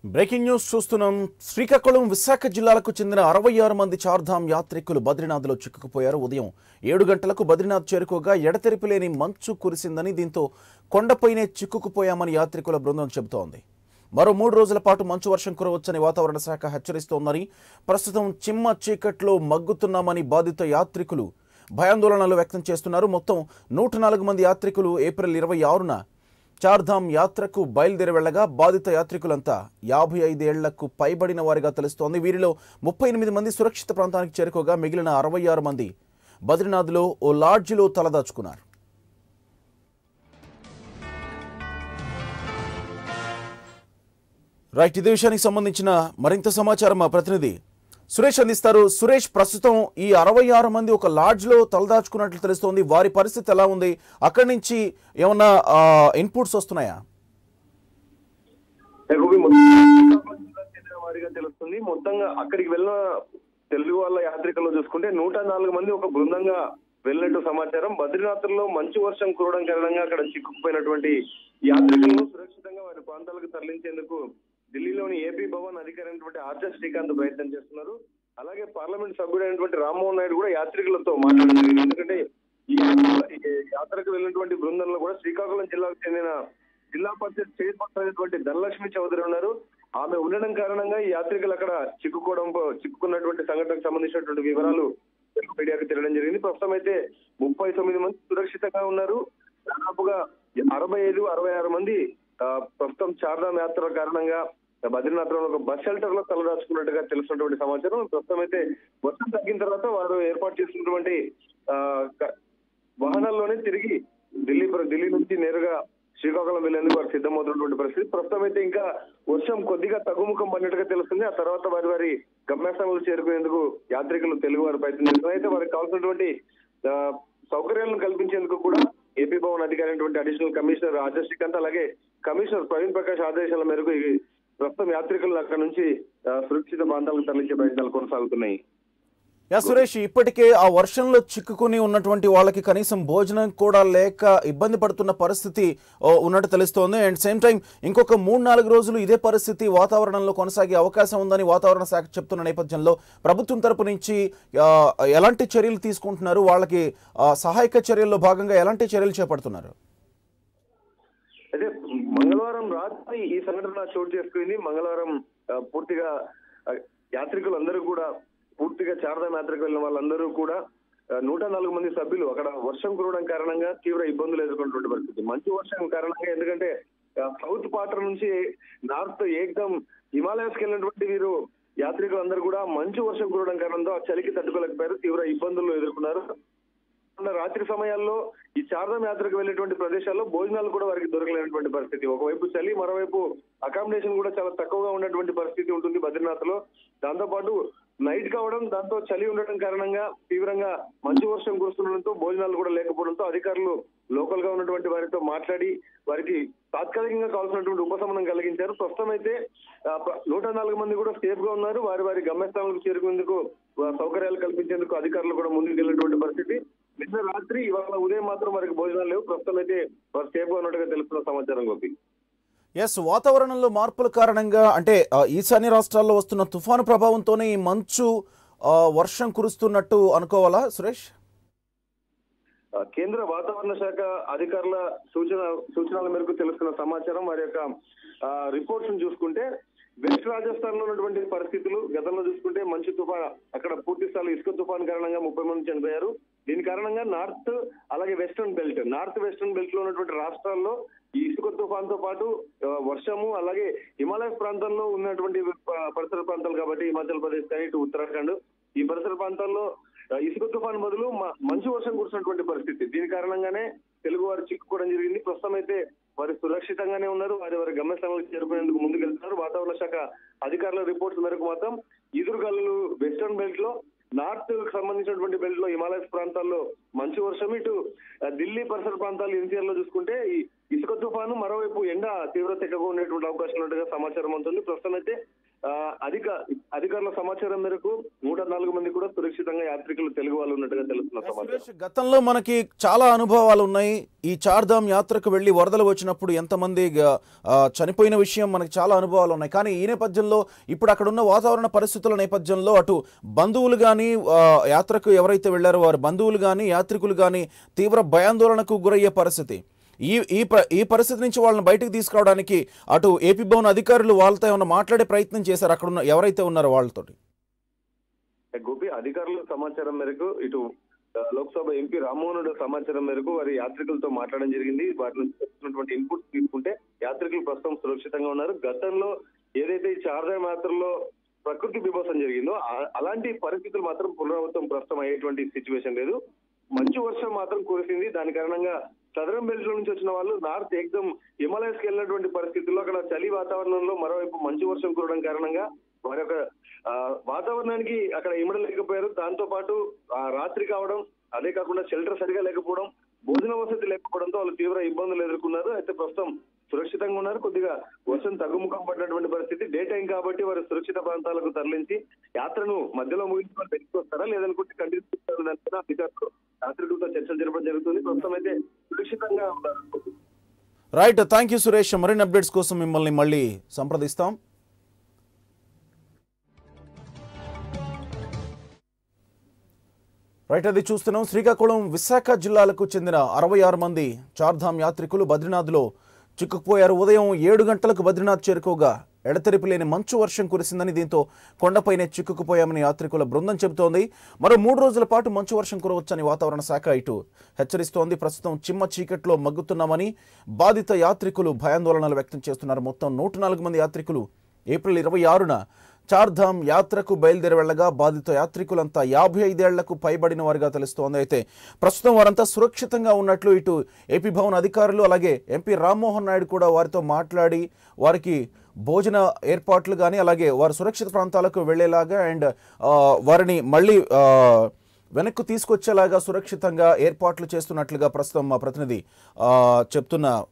breaking news చూస్తున్నాం శ్రీకాకుళం విశాఖ జిల్లాలకు చెందిన అరవై ఆరు మంది చార్ధామ్ యాత్రికులు బద్రీనాథ్లో చిక్కుకుపోయారు ఉదయం ఏడు గంటలకు బద్రీనాథ్ చేరుకోగా ఎడతెరిపి లేని మంచు కురిసిందని దీంతో కొండపైనే చిక్కుకుపోయామని యాత్రికుల బృందం చెబుతోంది మరో మూడు రోజుల పాటు మంచు వర్షం కురవచ్చని వాతావరణ శాఖ హెచ్చరిస్తోందని ప్రస్తుతం చిమ్మ చీకట్లో మగ్గుతున్నామని బాధిత యాత్రికులు భయాందోళనలు వ్యక్తం చేస్తున్నారు మొత్తం నూట నాలుగు మంది యాత్రికులు ఏప్రిల్ ఇరవై ఆరున చార్ధామ్ యాత్రకు బయలుదేరి వెళ్లగా బాధిత యాత్రికులంతా యాభై ఐదేళ్లకు పైబడిన వారిగా తెలుస్తోంది వీరిలో ముప్పై ఎనిమిది మంది సురక్షిత ప్రాంతానికి చేరుకోగా మిగిలిన అరవై ఆరు మంది బద్రీనాథ్లో ఓ లాడ్జిలో తలదాచుకున్నారు రైట్ ఇదే విషయానికి సంబంధించిన మరింత సమాచారం మా ప్రతినిధి సురేష్ అందిస్తారు సురేష్ ప్రస్తుతం ఈ అరవై ఆరు మంది ఒక లాడ్జ్లో తలదాచుకున్నట్లు తెలుస్తోంది వారి పరిస్థితి ఎలా ఉంది అక్కడి నుంచి ఏమన్నా ఇన్పుట్స్ వస్తున్నాయా రఘువి మొత్తం శ్రీకాకుళం జిల్లాకు చెందిన వారిగా తెలుస్తుంది మొత్తంగా అక్కడికి వెళ్ళిన తెలుగు వాళ్ళ యాత్రికులు చూసుకుంటే నూట నాలుగు మంది ఒక బృందంగా వెళ్ళినట్టు సమాచారం బద్రీనాథ్లో మంచు వర్షం కురవడం కారణంగా అక్కడ చిక్కుకుపోయినటువంటి యాత్రికులను సురక్షితంగా వారి ప్రాంతాలకు తరలించేందుకు ఢిల్లీలోని ఏపీ భవన్ అధికారి అయినటువంటి ఆర్చర్ శ్రీకాంత్ ప్రయత్నం చేస్తున్నారు అలాగే పార్లమెంట్ సభ్యుడైనటువంటి రామ్మోహన్ నాయుడు కూడా యాత్రికులతో మాట్లాడడం జరిగింది ఎందుకంటే ఈ యాత్ర- ఈ యాత్రకు వెళ్ళినటువంటి బృందంలో కూడా శ్రీకాకుళం జిల్లాకు చెందిన జిల్లా పరిషత్ చైర్పర్సన్ అయినటువంటి ధనలక్ష్మి చౌదరి ఉన్నారు ఆమె ఉండడం కారణంగా ఈ యాత్రికులు అక్కడ చిక్కుకోవడం చిక్కుకున్నటువంటి సంఘటనకు సంబంధించినటువంటి వివరాలు తెలుగు మీడియాకు తెలియడం జరిగింది ప్రస్తుతం అయితే ముప్పై తొమ్మిది మంది సురక్షితంగా ఉన్నారు దాదాపుగా అరవై ఐదు అరవై ఆరు మంది ఆ, ప్రస్తుతం చార్ధామ్ యాత్ర కారణంగా బద్రీనాథ్ లో ఒక బస్ షెల్టర్ లో తలదాచుకున్నట్టుగా తెలుస్తున్నటువంటి సమాచారం ప్రస్తుతం అయితే వర్షం తగ్గిన తర్వాత వారు ఏర్పాటు చేసినటువంటి ఆ, క- వాహనాల్లోనే తిరిగి ఢిల్లీ ప్ర- ఢిల్లీ నుంచి నేరుగా శ్రీకాకుళం వెళ్లేందుకు వారు సిద్ధమవుతున్నటువంటి పరిస్థితి ప్రస్తుతం అయితే ఇంకా వర్షం కొద్దిగా తగ్గుముఖం పడినట్టుగా తెలుస్తుంది ఆ తర్వాత వారి వారి గమ్యస్థానాలు చేరుకునేందుకు యాత్రికులు తెలుగు వారు ప్రయత్నం చేస్తున్నారు అయితే వారికి కావాల్సినటువంటి ఆ, సౌకర్యాలను కల్పించేందుకు కూడా ఏపీ భవన్ అధికారి అయినటువంటి అడిషనల్ కమిషనర్ ఆదర్శ్ శ్రీకాంత్ అలాగే కమిషనర్ ప్రవీణ్ ప్రకాష్ ఆదేశాల మేరకు ఈ ప్రస్తుతం యాత్రికులను అక్కడ నుంచి ఆ, సురక్షిత ప్రాంతాలకు తరలించే ప్రయత్నాలు కొనసాగుతున్నాయి యా సురేష్ ఇప్పటికే ఆ వర్షంలో చిక్కుకుని ఉన్నటువంటి వాళ్ళకి కనీసం భోజనం కూడా లేక ఇబ్బంది పడుతున్న పరిస్థితి ఓ, ఉన్నట్టు తెలుస్తోంది అండ్ సేమ్ టైం ఇంకొక మూడు నాలుగు రోజులు ఇదే పరిస్థితి వాతావరణంలో కొనసాగే అవకాశం ఉందని వాతావరణ శాఖ చెప్తున్న నేపథ్యంలో ప్రభుత్వం తరపు నుంచి ఆ, ఎలాంటి చర్యలు తీసుకుంటున్నారు వాళ్ళకి ఆ, సహాయక చర్యల్లో భాగంగా ఎలాంటి చర్యలు చేపడుతున్నారు అయితే మంగళవారం రాత్రి ఈ సంఘటన చోటు చేసుకుంది మంగళవారం ఆ, పూర్తిగా ఆ, యాత్రికులందరూ కూడా పూర్తిగా చారధామ యాత్రకు వెళ్ళిన వాళ్ళందరూ కూడా ఆ, నూట నాలుగు మంది సభ్యులు అక్కడ వర్షం కురవడం కారణంగా తీవ్ర ఇబ్బందులు ఎదుర్కొన్నటువంటి పరిస్థితి మంచు వర్షం కారణంగా ఎందుకంటే ఆ, సౌత్ పాటర్ నుంచి నార్త్ ఏకదం హిమాలయస్ కి వెళ్ళినటువంటి వీరు యాత్రికులందరూ కూడా మంచు వర్షం కురవడం కారణంతో ఆ చలికి తట్టుకోలేకపోయారు తీవ్ర ఇబ్బందులు ఎదుర్కొన్నారు ఉన్న రాత్రి సమయాల్లో ఈ చార్ధామ్ యాత్రకు వెళ్ళేటువంటి ప్రదేశాల్లో భోజనాలు కూడా వారికి దొరకలేనటువంటి పరిస్థితి ఒకవైపు చలి మరోవైపు అకామిడేషన్ కూడా చాలా తక్కువగా ఉన్నటువంటి పరిస్థితి ఉంటుంది బద్రీనాథ్ లో దాంతో పాటు నైట్ కావడం దాంతో చలి ఉండడం కారణంగా తీవ్రంగా మంచు వర్షం కురుస్తుండడంతో భోజనాలు కూడా లేకపోవడంతో అధికారులు లోకల్ గా ఉన్నటువంటి వారితో మాట్లాడి వారికి తాత్కాలికంగా కావాల్సినటువంటి ఉపశమనం కలిగించారు ప్రస్తుతం అయితే ఆ, ప- నూట నాలుగు మంది కూడా సేఫ్ గా ఉన్నారు వారి వారి గమ్యస్థానాలకు చేరుకునేందుకు ఆ, సౌకర్యాలు కల్పించేందుకు అధికారులు కూడా ముందుకు వెళ్ళినటువంటి పరిస్థితి నిన్న రాత్రి ఇవాళ ఉదయం మాత్రం వారికి భోజనాలు లేవు ప్రస్తుతం అయితే వారు సేఫ్ గా ఉన్నట్టుగా తెలుస్తున్న సమాచారం గోపి ఎస్ వాతావరణంలో మార్పుల కారణంగా అంటే ఆ, ఈశాన్య రాష్ట్రాల్లో వస్తున్న తుఫాను ప్రభావంతోనే ఈ మంచు ఆ, వర్షం కురుస్తున్నట్టు అనుకోవాలా సురేష్ ఆ, కేంద్ర వాతావరణ శాఖ అధికారుల సూచన సూచనల మేరకు తెలుస్తున్న సమాచారం వారి యొక్క రిపోర్ట్స్ చూసుకుంటే వెస్ట్ రాజస్థాన్ లో ఉన్నటువంటి పరిస్థితులు గతంలో చూసుకుంటే మంచు తుఫాన్ అక్కడ పూర్తి స్థాయిలో ఇసుక తుఫాన్ కారణంగా ముప్పై మంది చనిపోయారు దీని కారణంగా నార్త్ అలాగే western belt north western belt లో ఉన్నటువంటి రాష్ట్రాల్లో ఈ ఇసుక తుఫాన్ తో పాటు ఆ, వర్షము అలాగే హిమాలయ ప్రాంతాల్లో ఉన్నటువంటి ప- పరిసర ప్రాంతాలు కాబట్టి హిమాచల్ ప్రదేశ్ కానీ ఇటు ఉత్తరాఖండ్ ఈ పరిసర ప్రాంతాల్లో ఆ, ఇసుక తుఫాన్ బదులు మ- మంచు వర్షం కురిసినటువంటి పరిస్థితి దీని కారణంగానే తెలుగు వారు చిక్కుకోవడం జరిగింది ప్రస్తుతం అయితే వారు సురక్షితంగానే ఉన్నారు వారి వారి గమ్యస్థానాలకు చేరుకునేందుకు ముందుకెళ్తున్నారు వాతావరణ శాఖ అధికారుల రిపోర్ట్స్ మేరకు మాత్రం ఎదురుగాలు వెస్టర్న్ బెల్ట్ లో నార్త్ కు సంబంధించినటువంటి బెల్ట్ లో హిమాలయస్ ప్రాంతాల్లో మంచు వర్షం ఇటు ఆ, ఢిల్లీ పరిసర ప్రాంతాలు ఎన్సీఆర్ లో చూసుకుంటే ఈ ఇసుక తుఫాను మరోవైపు ఎండ తీవ్రత ఎక్కువగా ఉండేటువంటి అవకాశం ఉన్నట్టుగా సమాచారం ఉంటుంది ప్రస్తుతం అయితే ఆ, అధిక అధికారుల సమాచారం మేరకు నూట నాలుగు మంది కూడా సురక్షితంగా యాత్రికులు తెలుగు వాళ్ళు ఉన్నట్టుగా తెలుస్తున్న సమాచారం సురేష్ గతంలో మనకి చాలా అనుభవాలు ఉన్నాయి ఈ చార్ధామ్ యాత్రకు వెళ్ళి వరదలు వచ్చినప్పుడు ఎంతమంది గ- ఆ, చనిపోయిన విషయం మనకి చాలా అనుభవాలు ఉన్నాయి కానీ ఈ నేపథ్యంలో ఇప్పుడు అక్కడ ఉన్న వాతావరణ పరిస్థితుల నేపథ్యంలో అటు బంధువులు కానీ యాత్రకు ఎవరైతే వెళ్ళారో వారి బంధువులు కానీ యాత్రికులు కానీ తీవ్ర భయాందోళనకు గురయ్యే పరిస్థితి ఈ ఈ ప- ఈ పరిస్థితి నుంచి వాళ్ళని బయటకు తీసుకురావడానికి అటు ఏపీ భవన్ అధికారులు వాళ్ళతో ఏమైనా మాట్లాడే ప్రయత్నం చేశారు అక్కడ ఉన్న ఎవరైతే ఉన్నారో వాళ్ళతోటి గోపి అధికారుల సమాచారం మేరకు ఇటు ఆ, లోక్సభ ఎంపీ రామ్మోహన్ రెడ్డి సమాచారం మేరకు వారి యాత్రికులతో మాట్లాడడం జరిగింది వాటి నుంచి వస్తున్నటువంటి ఇన్పుట్ తీసుకుంటే యాత్రికులు ప్రస్తుతం సురక్షితంగా ఉన్నారు గతంలో ఏదైతే ఈ చార్ధామ్ యాత్రలో ప్రకృతి బిభాసం జరిగిందో ఆ- అలాంటి పరిస్థితులు మాత్రం పునరావృతం ప్రస్తుతం అయ్యేటువంటి సిచ్యువేషన్ లేదు మంచు వర్షం మాత్రం కురిసింది దాని కారణంగా సదరన్ బెల్ట్ లో నుంచి వచ్చిన వాళ్ళు నార్త్ ఎగ్దమ్ హిమాలయస్ కి వెళ్ళినటువంటి పరిస్థితుల్లో అక్కడ చలి వాతావరణంలో మరోవైపు మంచు వర్షం కురవడం కారణంగా వారి యొక్క ఆ, వాతావరణానికి అక్కడ ఇమడలేకపోయారు దాంతో పాటు ఆ, రాత్రి కావడం అదే కాకుండా షెల్టర్ సరిగా లేకపోవడం భోజన వసతి లేకపోవడంతో వాళ్ళు తీవ్ర ఇబ్బందులు ఎదుర్కొన్నారు అయితే ప్రస్తుతం సురక్షితంగా ఉన్నారు కొద్దిగా వర్షం తగ్గుముఖం పడినటువంటి పరిస్థితి డే టైం కాబట్టి వారు సురక్షిత ప్రాంతాలకు తరలించి యాత్రను మధ్యలో ముగించి వాళ్ళు బయటకు వస్తారా లేదనుకుంటే కంటిన్యూ చేస్తారని అనుకున్న అధికారులు యాత్రికులతో చర్చలు జరపడం జరుగుతుంది ప్రస్తుతం అయితే సురక్షితంగా ఉన్నారు రైట్ థ్యాంక్ యూ సురేష్ మరిన్ని అప్డేట్స్ కోసం మిమ్మల్ని మళ్ళీ సంప్రదిస్తాం రైట్ అది చూస్తున్నాం శ్రీకాకుళం విశాఖ జిల్లాలకు చెందిన అరవై ఆరు మంది చార్ధామ్ యాత్రికులు బద్రీనాథ్లో చిక్కుకుపోయారు ఉదయం ఏడు గంటలకు బద్రీనాథ్ చేరుకోగా ఎడతెరిపి లేని మంచు వర్షం కురిసిందని దీంతో కొండపైనే చిక్కుకుపోయామని యాత్రికుల బృందం చెబుతోంది మరో మూడు రోజుల పాటు మంచు వర్షం కురవచ్చని వాతావరణ శాఖ ఇటు హెచ్చరిస్తోంది ప్రస్తుతం చిమ్మ చీకట్లో మగ్గుతున్నామని బాధిత యాత్రికులు భయాందోళనలు వ్యక్తం చేస్తున్నారు మొత్తం నూట నాలుగు మంది యాత్రికులు ఏప్రిల్ ఇరవై ఆరున చార్ధామ్ యాత్రకు బయలుదేరి వెళ్ళగా బాధిత యాత్రికులంతా యాభై ఐదేళ్లకు పైబడిన వారిగా తెలుస్తోంది అయితే ప్రస్తుతం వారంతా సురక్షితంగా ఉన్నట్లు ఇటు ఏపీ భవన్ అధికారులు అలాగే ఎంపీ రామ్మోహన్ నాయుడు కూడా వారితో మాట్లాడి వారికి భోజన ఏర్పాట్లు కానీ అలాగే వారు సురక్షిత ప్రాంతాలకు వెళ్ళేలాగా అండ్ వారిని మళ్ళీ ఆ, వెనక్కు తీసుకొచ్చేలాగా సురక్షితంగా ఏర్పాట్లు చేస్తున్నట్లుగా ప్రస్తుతం మా ప్రతినిధి ఆ, చెప్తున్న